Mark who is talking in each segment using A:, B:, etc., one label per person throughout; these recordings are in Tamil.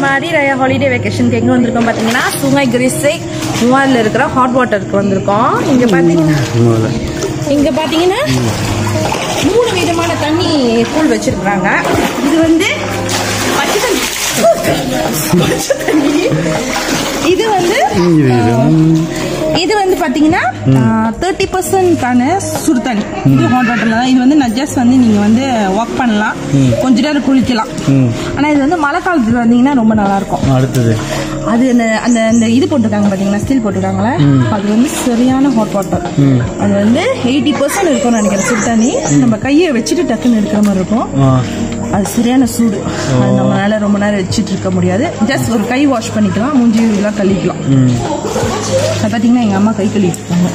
A: மாதிரி ஹாலிடே வெக்கேஷனுக்கு எங்க வந்திருக்கோம் பாத்தீங்கன்னா சுங்கை கிரிசை மூவாரில் இருக்கிற ஹாட் வாட்டருக்கு வந்திருக்கோம் இங்க பாத்தீங்கன்னா இங்க பாத்தீங்கன்னா மூணு விதமான தண்ணி கூழ் வச்சிருக்காங்க இது வந்து பச்சை தண்ணி பச்சை தண்ணி இது வந்து இது வந்து பாத்தீங்கன்னா தேர்ட்டி பர்சன்ட்கான சுடு தண்ணி இது ஹாட் வாட்டர்ல தான் இது வந்து நஜஸ் வந்து நீங்க வந்து வாக் பண்ணலாம் கொஞ்ச நேரம் குளிக்கலாம் ஆனா இது வந்து மழை காலத்துல வந்தீங்கன்னா ரொம்ப நல்லா இருக்கும்
B: அடுத்தது
A: அது அந்த அந்த அந்த இது போட்டிருக்காங்க பாத்தீங்களா ஸ்டீல் போட்டிருக்காங்களே அது வந்து சரியான ஹாட் வாட்டர் அது வந்து எயிட்டி பர்சன்ட் இருக்கும்னு நினைக்கிறேன் சுடு தண்ணி நம்ம கையை வச்சுட்டு டக்குன்னு எடுக்கிற மாதிரி இருக்கும்
B: ஆ
A: அது சரியான சூடு அது நம்மளால ரொம்ப நேரம் வச்சுட்டு இருக்க முடியாது ஜஸ்ட் ஒரு கை வாஷ் பண்ணிக்கலாம் மூஞ்சி எல்லாம் கழுவிக்கலாம் அது பார்த்தீங்கன்னா எங்க அம்மா கை கழுவிட்டு இருக்காங்க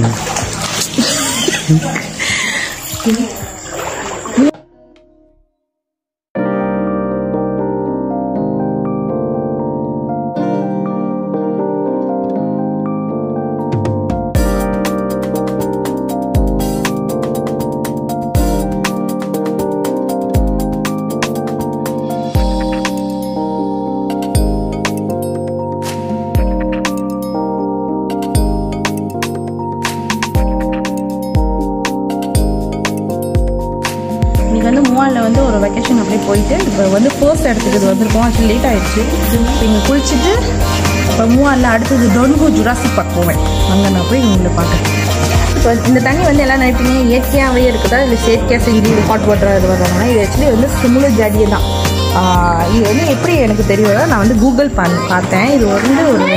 A: இன்னைக்கு வந்து மூவாலில் வந்து ஒரு வெக்கேஷன் அப்படியே போயிட்டு இப்போ வந்து ஃபர்ஸ்ட் இடத்துக்கு இது வந்திருக்கோம் ஆக்சுவலி லேட் ஆயிடுச்சு இப்போ இங்கே குளிச்சுட்டு இப்போ மூவாலில் அடுத்தது டொன்கோ ஜுராசி பார்க் போவேன் அங்கே நான் போய் உங்களை பார்க்குறேன் இப்போ இந்த தண்ணி வந்து எல்லாம் நினைப்பீங்க இயற்கையாகவே இருக்குதா இல்லை செயற்கையாக செஞ்சு ஹாட் வாட்டர் இது வர்றாங்கன்னா இது ஆக்சுவலி வந்து சிமுல ஜாடியே தான் ஆஹ் இது வந்து எப்படி எனக்கு தெரியும்னா நான் வந்து கூகுள் பண் பார்த்தேன் இது வந்து ஒரு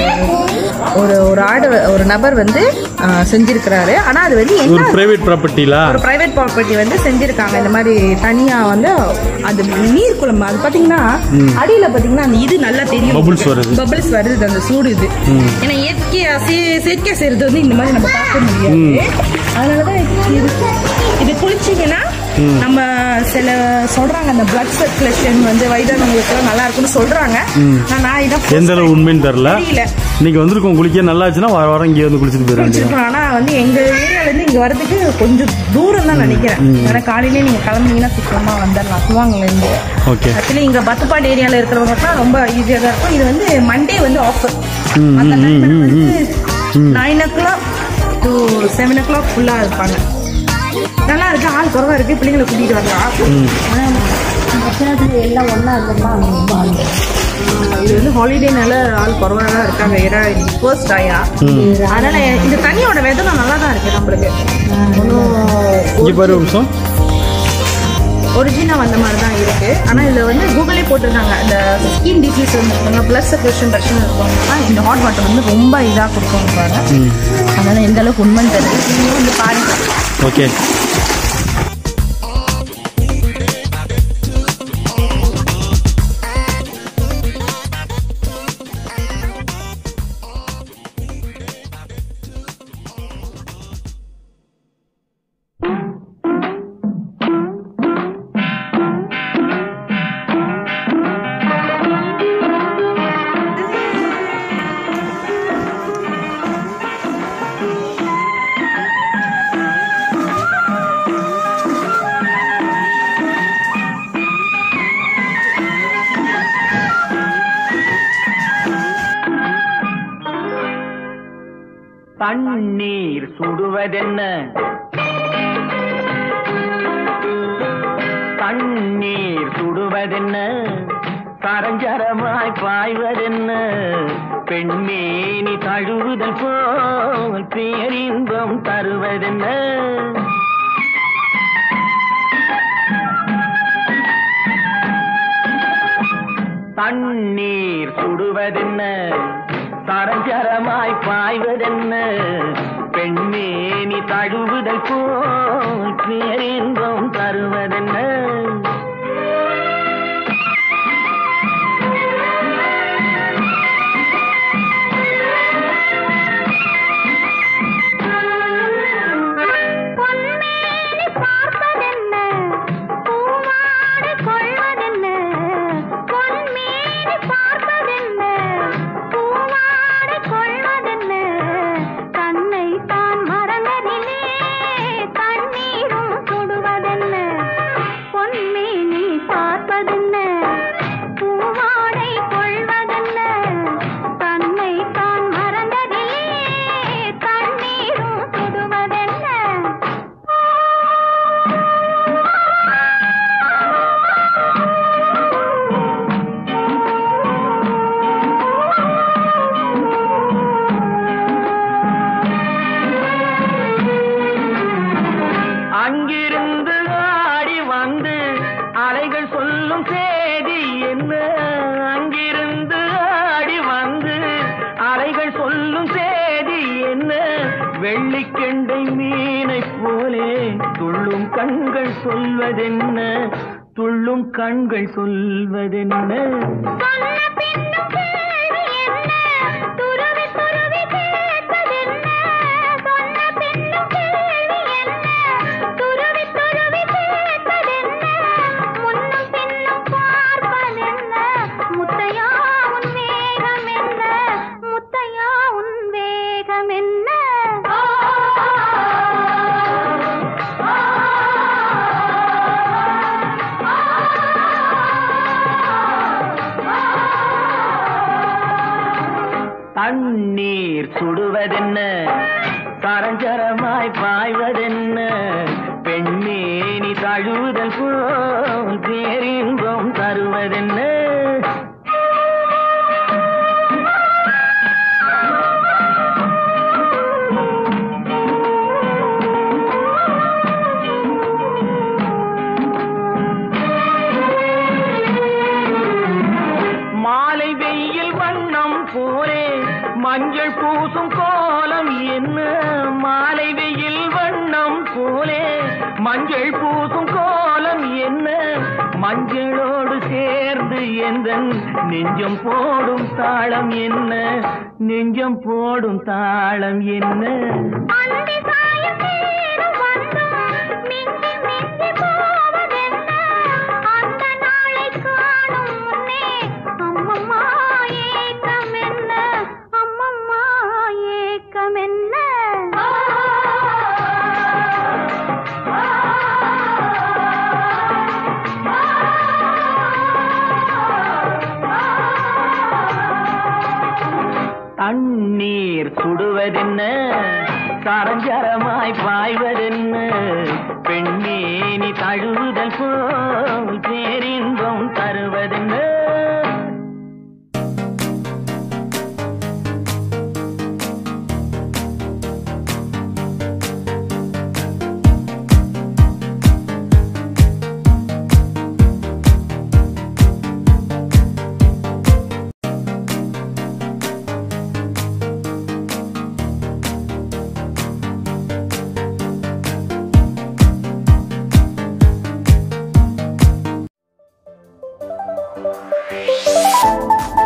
A: ஒரு ஒரு ஆடு ஒரு நபர் வந்து ஆஹ் செஞ்சிருக்கிறாரு ஆனால் அது வந்து
B: ஒரு
A: என்ன
B: பிரைவேட் ப்ராப்பர்ட்டில
A: ஒரு பிரைவேட் ப்ராப்பர்ட்டி வந்து செஞ்சிருக்காங்க இந்த மாதிரி தனியா வந்து அது நீர் குளம் அது பாத்தீங்கன்னா அடியில பாத்தீங்கன்னா அந்த இது நல்லா தெரியும்
B: Bubbles வருது.
A: பபிள்ஸ் வருது அந்த சூடு இது ஏன்னா இயற்கையா சே- செயற்கையா செய்யறது வந்து இந்த மாதிரி நம்ம பார்க்க முடியாது அதனாலதான் இது இது குளிச்சீங்கன்னா நம்ம சில சொல்றாங்க அந்த பிளட் சர்க்குலேஷன் வந்து வயதானவங்களுக்கு எல்லாம் நல்லா இருக்கும்னு சொல்றாங்க ஆனா நான் இதான்
B: எந்த அளவு உண்மைன்னு தெரியல
A: தெரியல
B: இன்னைக்கு வந்திருக்கோம் குளிக்க நல்லா ஆச்சுன்னா வர வாரம் இங்கே வந்து குளிச்சுட்டு போயிட வேண்டியது
A: குளிச்சிருக்கோம் ஆனா வந்து எங்க ஏரியால இருந்து இங்க வரதுக்கு கொஞ்சம் தூரம் தான் நினைக்கிறேன் ஏன்னா காலையிலே நீங்க கிளம்புனீங்கன்னா சீக்கிரமா வந்துடலாம் சுவாங்கல இருந்து
B: ஓகே
A: ஆக்சுவலி இங்க பத்துப்பாடு ஏரியால இருக்கிறவங்களுக்குலாம் ரொம்ப ஈஸியா தான் இருக்கும் இது வந்து மண்டே வந்து ஆஃபர் அந்த டைம்ல வந்து nine o'clock to seven o'clock ஃபுல்லா இருப்பாங்க நல்லா இருக்கு ஆள் குறவா இருக்கு பிள்ளைங்களை கூட்டிட்டு வரலாம்
C: எல்லாம் ஒன்றா இருந்தோம்னா ரொம்ப ஆள்
A: இது வந்து ஹாலிடேனால ஆள் குறவா தான் இருக்காங்க ஏன்னா ஃபர்ஸ்ட் ஆயா அதனால இந்த தண்ணியோட வெதம் நல்லா தான் இருக்கு நம்மளுக்கு
B: இங்கே பாரு ஒரு நிமிஷம்
A: ஒரிஜினா வந்த மாதிரி தான் இருக்கு ஆனா இதுல வந்து கூகுளே போட்டிருக்காங்க இந்த ஸ்கின் டிசீஸ் இருந்திருக்காங்க பிளஸ் சர்க்குலேஷன் பிரச்சனை இருக்கவங்க இந்த ஹாட் வாட்டர் வந்து ரொம்ப இதா கொடுக்கும் பாருங்க அதனால எந்த அளவுக்கு உண்மைன்னு தெரியல நீங்களும் வந்து பாருங்க
B: ஓகே
D: தண்ணீர் சுடுவதென்ன தண்ணீர் சுடுவதென்ன சரஞ்சரமாய் பாய்வதென்ன பெண்மேனி தழுவுதல் போல் பேரின்பம் தருவதென்ன தண்ணீர் சுடுவதென்ன சரஞ்சரமாய் பாய்வதென்ன பெண்மேனி தழுவுதல் போல் பேரின்பம் தருவதென்ன
C: பொன்மேனி பார்ப்பதென்ன பூவாடு கொள்வதென்ன பொன்மேனி பார்ப்பதென்ன பூவாடு கொள்வதென்ன தன்னை தான் மறந்ததிலே தண்ணீரும் சுடுவதென்ன பொன்மே
D: போகும் சேதி என்ன அங்கிருந்து ஆடி வந்து அலைகள் சொல்லும் சேதி என்ன வெள்ளிக்கெண்டை மீனை போலே துள்ளும் கண்கள் சொல்வதென்ன துள்ளும் கண்கள் சொல்வதென்ன
C: சொன்ன பின்னும் கேள்வி என்ன துருவி துருவி கேட்பதென்ன சொன்ன பின்னும் கேள்வி என்ன துருவி துருவி கேட்பதென்ன முன்னும் பின்னும் பார்ப்பதென்ன முத்தையா உன் வேகம் என்ன முத்தையா உன் வேகம் என்ன
D: தண்ணீர் சுடுவதென்ன சரஞ்சரமாய் பாய்வதென்ன பெண்ணேனி தழுவுதல் போல் பேரின்பம் தருவதென்ன மாலை வெயில் வண்ணம் போலே மஞ்சள் பூசும் கோலம் என்ன மாலை வெயில் வண்ணம் போலே மஞ்சள் பூசும் கோலம் என்ன மஞ்சளோடு சேர்ந்து எந்த நெஞ்சம் போடும் தாளம் என்ன நெஞ்சம் போடும் தாளம் என்ன
C: அந்தி சாயம் நேரம் வந்தும் மிஞ்சி மிஞ்சி போவதென்ன அந்த நாளை காணும் முன்னே அம்மம்மா ஏக்கம் என்ன அம்மம்மா ஏக்கம் என்ன
D: தண்ணீர் சுடுவதென்ன சரஞ்சரமாய் பாய்வதென்ன பெண்ணேனி தழுவுதல் போல் பேரின்பம் தருவதென்ன
C: ஆ